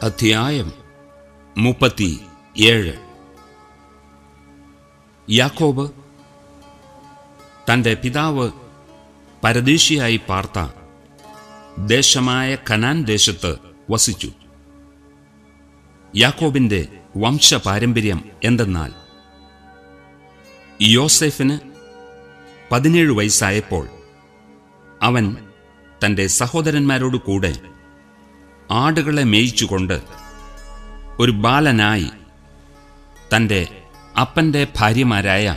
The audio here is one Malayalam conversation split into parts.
അധ്യായം മുപ്പത്തി ഏഴ് യാക്കോബ് തന്റെ പിതാവ് പരദേശിയായി പാർത്ത ദേശമായ കനാൻ ദേശത്ത് വസിച്ചു യാക്കോബിന്റെ വംശപാരമ്പര്യം എന്തെന്നാൽ യോസെഫിന് പതിനേഴ് വയസ്സായപ്പോൾ അവൻ തന്റെ സഹോദരന്മാരോട് കൂടെ ആടുകളെ മേയിച്ചുകൊണ്ട് ഒരു ബാലനായി തന്റെ അപ്പന്റെ ഭാര്യമാരായ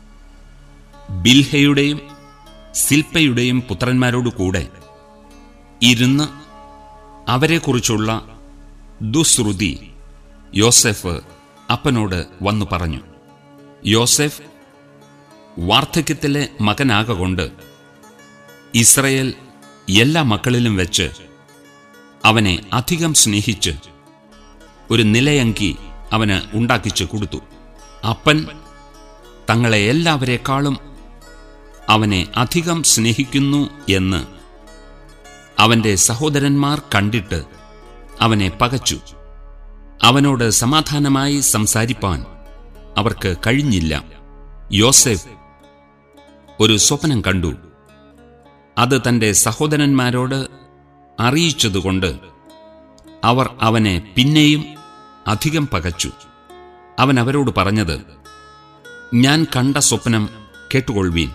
ബിൽഹയുടെയും സിൽപ്പയുടെയും പുത്രന്മാരോട് കൂടെ ഇരുന്ന് അവരെക്കുറിച്ചുള്ള ദുശ്രുതി യോസെഫ് അപ്പനോട് വന്നു പറഞ്ഞു യോസെഫ് വാർദ്ധക്യത്തിലെ മകനാകൊണ്ട് ഇസ്രയേൽ എല്ലാ മക്കളിലും വെച്ച് അവനെ അധികം സ്നേഹിച്ച് ഒരു നിലയങ്കി അവന് ഉണ്ടാക്കിച്ചു കൊടുത്തു അപ്പൻ തങ്ങളെ എല്ലാവരെക്കാളും അവനെ അധികം സ്നേഹിക്കുന്നു എന്ന് അവന്റെ സഹോദരന്മാർ കണ്ടിട്ട് അവനെ പകച്ചു അവനോട് സമാധാനമായി സംസാരിപ്പാൻ അവർക്ക് കഴിഞ്ഞില്ല യോസെഫ് ഒരു സ്വപ്നം കണ്ടു അത് തന്റെ സഹോദരന്മാരോട് അറിയിച്ചതുകൊണ്ട് അവർ അവനെ പിന്നെയും അധികം പകച്ചു അവൻ അവരോട് പറഞ്ഞത് ഞാൻ കണ്ട സ്വപ്നം കേട്ടുകൊള്ളുവീൻ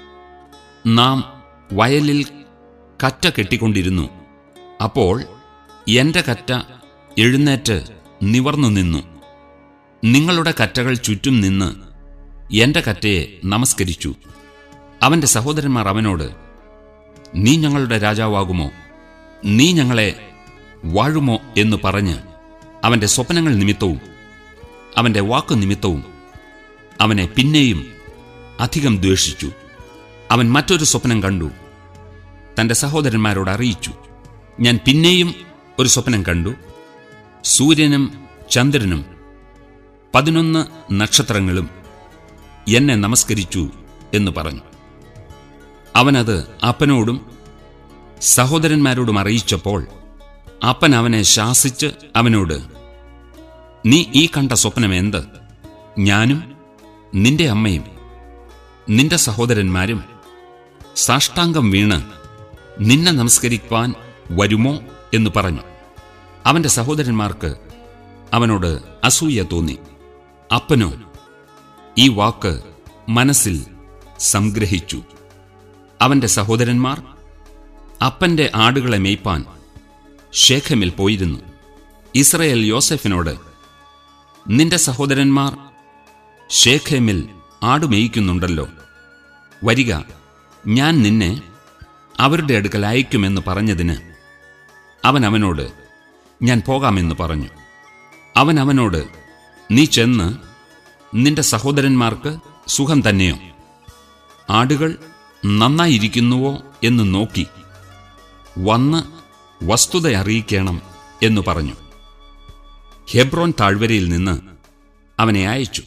നാം വയലിൽ കറ്റ കെട്ടിക്കൊണ്ടിരുന്നു അപ്പോൾ എന്റെ കറ്റ എഴുന്നേറ്റ് നിവർന്നു നിന്നു നിങ്ങളുടെ കറ്റകൾ ചുറ്റും നിന്ന് എന്റെ കറ്റയെ നമസ്കരിച്ചു അവന്റെ സഹോദരന്മാർ അവനോട് നീ ഞങ്ങളുടെ രാജാവാകുമോ നീ ഞങ്ങളെ വാഴുമോ എന്ന് പറഞ്ഞ് അവന്റെ സ്വപ്നങ്ങൾ നിമിത്തവും അവന്റെ വാക്കു നിമിത്തവും അവനെ പിന്നെയും അധികം ദ്വേഷിച്ചു അവൻ മറ്റൊരു സ്വപ്നം കണ്ടു തന്റെ സഹോദരന്മാരോട് അറിയിച്ചു ഞാൻ പിന്നെയും ഒരു സ്വപ്നം കണ്ടു സൂര്യനും ചന്ദ്രനും പതിനൊന്ന് നക്ഷത്രങ്ങളും എന്നെ നമസ്കരിച്ചു എന്ന് പറഞ്ഞു അവനത് അപ്പനോടും സഹോദരന്മാരോടും അറിയിച്ചപ്പോൾ അപ്പൻ അവനെ ശാസിച്ച് അവനോട് നീ ഈ കണ്ട സ്വപ്നം എന്ത് ഞാനും നിന്റെ അമ്മയും നിന്റെ സഹോദരന്മാരും സാഷ്ടാംഗം വീണ് നിന്നെ നമസ്കരിക്കുവാൻ വരുമോ എന്ന് പറഞ്ഞു അവന്റെ സഹോദരന്മാർക്ക് അവനോട് അസൂയ തോന്നി അപ്പനോ ഈ വാക്ക് മനസ്സിൽ സംഗ്രഹിച്ചു അവന്റെ സഹോദരന്മാർ അപ്പന്റെ ആടുകളെ മേയ്പ്പാൻ ഷേഖമിൽ പോയിരുന്നു ഇസ്രയേൽ യോസെഫിനോട് നിന്റെ സഹോദരന്മാർ ഷേഖേമിൽ ആടുമേയിക്കുന്നുണ്ടല്ലോ വരിക ഞാൻ നിന്നെ അവരുടെ അടുക്കൽ അയക്കുമെന്ന് പറഞ്ഞതിന് അവൻ അവനോട് ഞാൻ പോകാമെന്ന് പറഞ്ഞു അവൻ അവനോട് നീ ചെന്ന് നിന്റെ സഹോദരന്മാർക്ക് സുഖം തന്നെയോ ആടുകൾ നന്നായിരിക്കുന്നുവോ എന്ന് നോക്കി വന്ന് വസ്തുത അറിയിക്കണം എന്നു പറഞ്ഞു ഹെബ്രോൻ താഴ്വരയിൽ നിന്ന് അവനെ അയച്ചു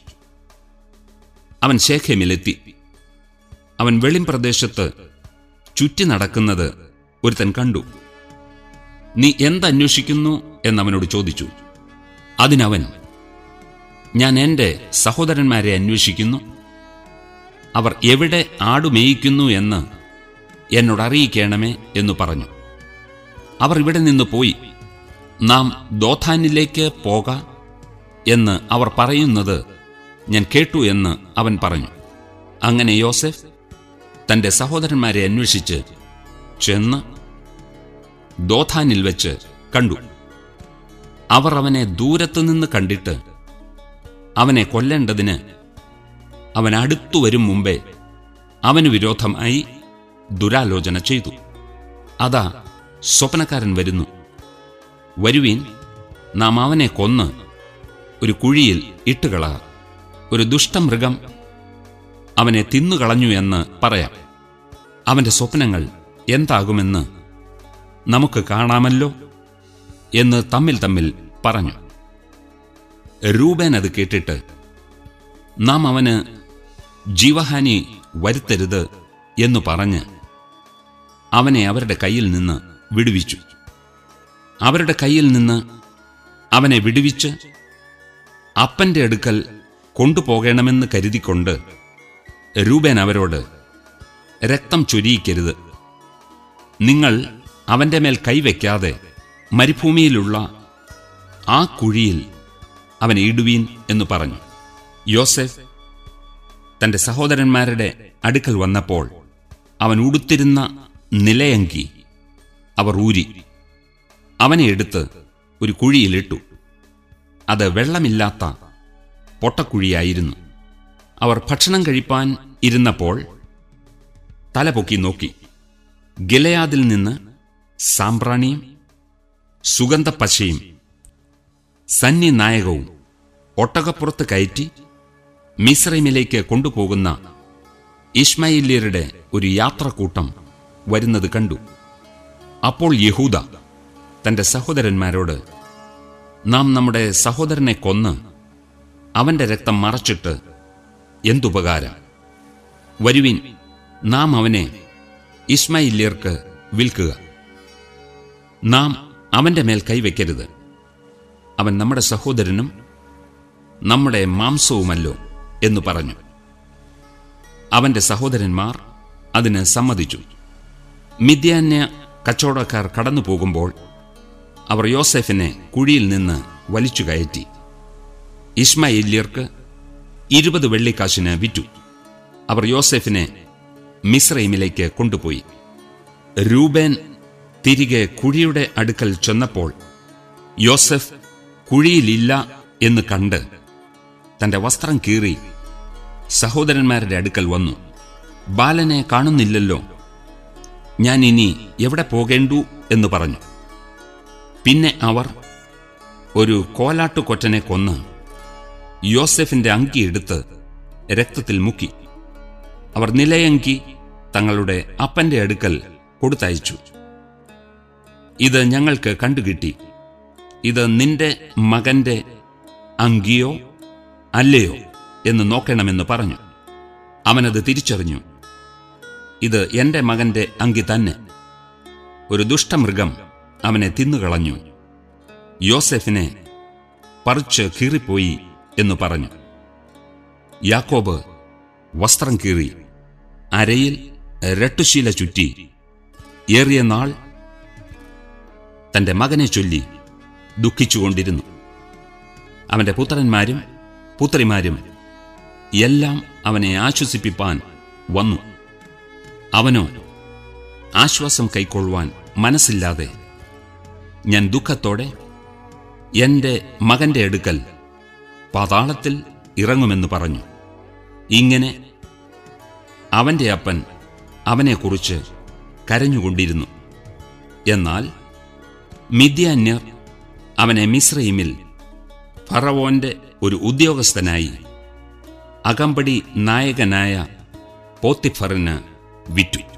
അവൻ ശേഖേമിലെത്തി അവൻ വെളിം പ്രദേശത്ത് ചുറ്റി നടക്കുന്നത് ഒരുത്തൻ കണ്ടു നീ എന്തന്വേഷിക്കുന്നു എന്നവനോട് ചോദിച്ചു അതിനവൻ ഞാൻ എൻ്റെ സഹോദരന്മാരെ അന്വേഷിക്കുന്നു അവർ എവിടെ ആടുമേയിക്കുന്നു എന്ന് എന്നോട് അറിയിക്കണമേ എന്നു പറഞ്ഞു അവർ ഇവിടെ നിന്ന് പോയി നാം ദോഥാനിലേക്ക് പോക എന്ന് അവർ പറയുന്നത് ഞാൻ കേട്ടു എന്ന് അവൻ പറഞ്ഞു അങ്ങനെ യോസെഫ് തന്റെ സഹോദരന്മാരെ അന്വേഷിച്ച് ചെന്ന് ദോഥാനിൽ വെച്ച് കണ്ടു അവർ അവനെ ദൂരത്തുനിന്ന് കണ്ടിട്ട് അവനെ കൊല്ലേണ്ടതിന് അവൻ അടുത്തു വരും മുമ്പേ അവന് വിരോധമായി ദുരാലോചന ചെയ്തു അതാ സ്വപ്നക്കാരൻ വരുന്നു വരുവീൻ നാം അവനെ കൊന്ന് ഒരു കുഴിയിൽ ഇട്ടുകള ഒരു ദുഷ്ടമൃഗം അവനെ തിന്നുകളഞ്ഞു എന്ന് പറയാം അവന്റെ സ്വപ്നങ്ങൾ എന്താകുമെന്ന് നമുക്ക് കാണാമല്ലോ എന്ന് തമ്മിൽ തമ്മിൽ പറഞ്ഞു രൂപേൻ അത് കേട്ടിട്ട് നാം അവന് ജീവഹാനി വരുത്തരുത് എന്നു പറഞ്ഞ് അവനെ അവരുടെ കയ്യിൽ നിന്ന് വിടുവിച്ചു അവരുടെ കയ്യിൽ നിന്ന് അവനെ വിടുവിച്ച് അപ്പന്റെ അടുക്കൽ കൊണ്ടുപോകണമെന്ന് കരുതിക്കൊണ്ട് രൂപേൻ അവരോട് രക്തം ചൊരിയിക്കരുത് നിങ്ങൾ അവന്റെ മേൽ കൈവയ്ക്കാതെ മരുഭൂമിയിലുള്ള ആ കുഴിയിൽ അവനെ ഇടുവീൻ എന്ന് പറഞ്ഞു യോസെഫ് തന്റെ സഹോദരന്മാരുടെ അടുക്കൽ വന്നപ്പോൾ അവൻ ഉടുത്തിരുന്ന നിലയങ്കി അവർ ഊരി അവനെ എടുത്ത് ഒരു കുഴിയിലിട്ടു അത് വെള്ളമില്ലാത്ത പൊട്ടക്കുഴിയായിരുന്നു അവർ ഭക്ഷണം കഴിപ്പാൻ ഇരുന്നപ്പോൾ തല പൊക്കി നോക്കി ഗിലയാദിൽ നിന്ന് സാമ്പ്രാണിയും സുഗന്ധപ്പശയും സന്നി നായകവും ഒട്ടകപ്പുറത്ത് കയറ്റി മിസ്രൈമിലേക്ക് കൊണ്ടുപോകുന്ന ഇസ്മായില്യരുടെ ഒരു യാത്രക്കൂട്ടം വരുന്നത് കണ്ടു അപ്പോൾ യഹൂദ തന്റെ സഹോദരന്മാരോട് നാം നമ്മുടെ സഹോദരനെ കൊന്ന് അവന്റെ രക്തം മറച്ചിട്ട് എന്തുപകാരം വരുവിൻ നാം അവനെ ഇസ്മായില്യർക്ക് വിൽക്കുക നാം അവന്റെ മേൽ കൈവയ്ക്കരുത് അവൻ നമ്മുടെ സഹോദരനും നമ്മുടെ മാംസവുമല്ലോ എന്ന് പറഞ്ഞു അവന്റെ സഹോദരന്മാർ അതിന് സമ്മതിച്ചു മിഥ്യാന്യ കച്ചവടക്കാർ കടന്നു പോകുമ്പോൾ അവർ യോസെഫിനെ കുഴിയിൽ നിന്ന് വലിച്ചു കയറ്റി ഇസ്മായില്യർക്ക് ഇരുപത് വെള്ളിക്കാശിന് വിറ്റു അവർ യോസെഫിനെ മിസ്രൈമിലേക്ക് കൊണ്ടുപോയി രൂബേൻ തിരികെ കുഴിയുടെ അടുക്കൽ ചെന്നപ്പോൾ യോസെഫ് കുഴിയിലില്ല എന്ന് കണ്ട് തന്റെ വസ്ത്രം കീറി സഹോദരന്മാരുടെ അടുക്കൽ വന്നു ബാലനെ കാണുന്നില്ലല്ലോ ഞാൻ ഇനി എവിടെ പോകേണ്ടു എന്ന് പറഞ്ഞു പിന്നെ അവർ ഒരു കോലാട്ടുകൊറ്റനെ കൊന്ന് യോസെഫിന്റെ അങ്കി എടുത്ത് രക്തത്തിൽ മുക്കി അവർ നിലയങ്കി തങ്ങളുടെ അപ്പന്റെ അടുക്കൽ കൊടുത്തയച്ചു ഇത് ഞങ്ങൾക്ക് കണ്ടുകിട്ടി ഇത് നിന്റെ മകന്റെ അങ്കിയോ അല്ലയോ എന്ന് നോക്കണമെന്ന് പറഞ്ഞു അവനത് തിരിച്ചറിഞ്ഞു ഇത് എന്റെ മകന്റെ അങ്കി തന്നെ ഒരു ദുഷ്ടമൃഗം അവനെ തിന്നുകളഞ്ഞു യോസെഫിനെ പറിച്ച് കീറിപ്പോയി എന്ന് പറഞ്ഞു യാക്കോബ് വസ്ത്രം കീറി അരയിൽ രട്ടുശീല ചുറ്റി ഏറിയ നാൾ തന്റെ മകനെ ചൊല്ലി ദുഃഖിച്ചുകൊണ്ടിരുന്നു അവന്റെ പുത്രന്മാരും പുത്രിമാരും എല്ലാം അവനെ ആശ്വസിപ്പിപ്പാൻ വന്നു അവനോ ആശ്വാസം കൈക്കൊള്ളുവാൻ മനസ്സില്ലാതെ ഞാൻ ദുഃഖത്തോടെ എന്റെ മകന്റെ അടുക്കൽ പാതാളത്തിൽ ഇറങ്ങുമെന്ന് പറഞ്ഞു ഇങ്ങനെ അവന്റെ അപ്പൻ അവനെക്കുറിച്ച് കരഞ്ഞുകൊണ്ടിരുന്നു എന്നാൽ മിഥ്യാന്യർ അവനെ മിശ്രയിമിൽ ഫറവോന്റെ ഒരു ഉദ്യോഗസ്ഥനായി അകമ്പടി നായകനായ പോത്തിഫറിന് വിറ്റു